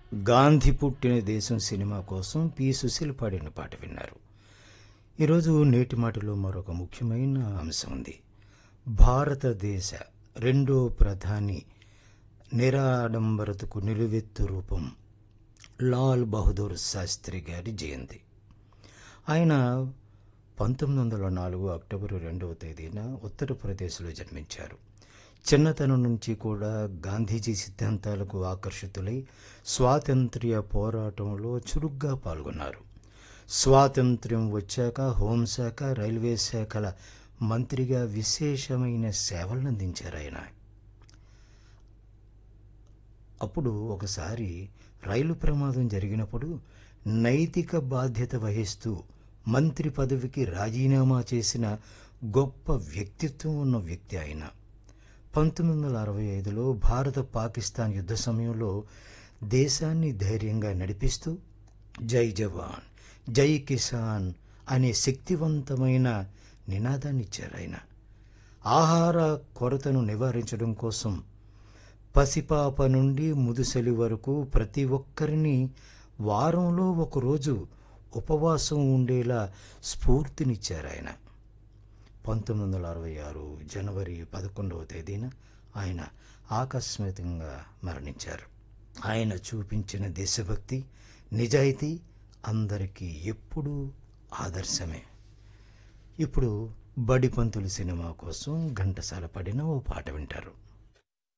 గాంధీ పుట్టిన దేశం సినిమా కోసం పి సుశీల్ పాడిన పాట విన్నారు ఈరోజు నేటి మాటలో మరొక ముఖ్యమైన అంశం ఉంది భారతదేశ రెండో ప్రధాని నిరాడంబరతకు నిలువెత్తు రూపం లాల్ బహదూర్ శాస్త్రి గారి జయంతి ఆయన పంతొమ్మిది వందల నాలుగు అక్టోబరు రెండవ తేదీన ఉత్తరప్రదేశ్లో జన్మించారు చిన్నతనం నుంచి కూడా గాంధీజీ సిద్ధాంతాలకు ఆకర్షితులై స్వాతంత్ర్య పోరాటంలో చురుగ్గా పాల్గొన్నారు స్వాతంత్ర్యం వచ్చాక హోంశాఖ రైల్వే శాఖల మంత్రిగా విశేషమైన సేవలను అందించారు ఆయన అప్పుడు ఒకసారి రైలు ప్రమాదం జరిగినప్పుడు నైతిక బాధ్యత వహిస్తూ మంత్రి పదవికి రాజీనామా చేసిన గొప్ప వ్యక్తిత్వం ఉన్న వ్యక్తి ఆయన పంతొమ్మిది వందల అరవై ఐదులో భారత పాకిస్తాన్ యుద్ధ సమయంలో దేశాన్ని ధైర్యంగా నడిపిస్తూ జై జవాన్ జై కిసాన్ అనే శక్తివంతమైన నినాదాన్ని ఇచ్చారు ఆయన ఆహార కొరతను నివారించడం కోసం పసిపాప నుండి ముదుసలి వరకు ప్రతి ఒక్కరిని వారంలో ఒకరోజు ఉపవాసం ఉండేలా స్ఫూర్తినిచ్చారు ఆయన పంతొమ్మిది వందల అరవై ఆరు జనవరి పదకొండవ తేదీన ఆయన ఆకస్మికంగా మరణించారు ఆయన చూపించిన దేశభక్తి నిజాయితీ అందరికీ ఎప్పుడూ ఆదర్శమే ఇప్పుడు బడిపంతులు సినిమా కోసం ఘంటసాల పడిన ఓ పాట వింటారు